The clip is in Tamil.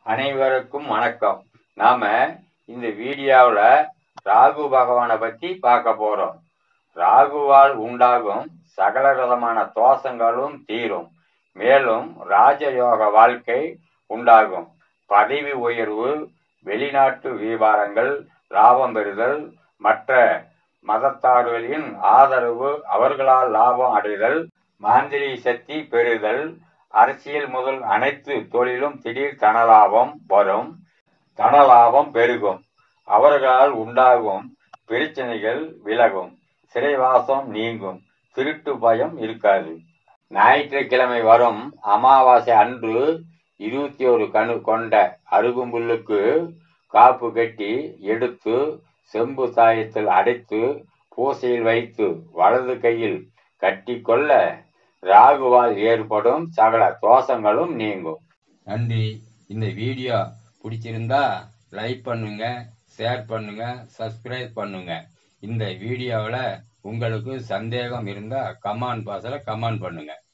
அனைவருக்கும் வணக்கம் நாம இந்த வீடியோவுல ராகு பகவானை பத்தி பார்க்க போறோம் ராகுவால் உண்டாகும் சகல விதமான தோஷங்களும் தீரும் மேலும் ராஜயோக வாழ்க்கை உண்டாகும் பதவி உயர்வு வெளிநாட்டு வியாபாரங்கள் லாபம் பெறுதல் மற்ற மதத்தார்களின் ஆதரவு அவர்களால் லாபம் அடைதல் மாந்திரி சக்தி பெறுதல் அரசியல் முதல் அனைத்து தொழிலும் திடீர் தனலாபம் வரும் தனலாபம் பெருகும் அவர்களால் உண்டாகும் பிரச்சனைகள் விலகும் சிறைவாசம் நீங்கும் திருட்டு பயம் இருக்காது ஞாயிற்றுக்கிழமை வரும் அமாவாசை அன்று இருபத்தி ஒரு கணு கொண்ட அருகும்புல்லுக்கு காப்பு கட்டி எடுத்து செம்பு சாயத்தில் அடைத்து பூசையில் வைத்து வலது கையில் கட்டிக்கொள்ள ராகுவால் ஏற்படும் சகல தோஷங்களும் நீங்கும் நன்றி இந்த வீடியோ பிடிச்சிருந்தா லைக் பண்ணுங்க ஷேர் பண்ணுங்க சப்ஸ்கிரைப் பண்ணுங்க இந்த வீடியோவில் உங்களுக்கு சந்தேகம் இருந்தால் கமெண்ட் பாக்ஸில் கமெண்ட் பண்ணுங்க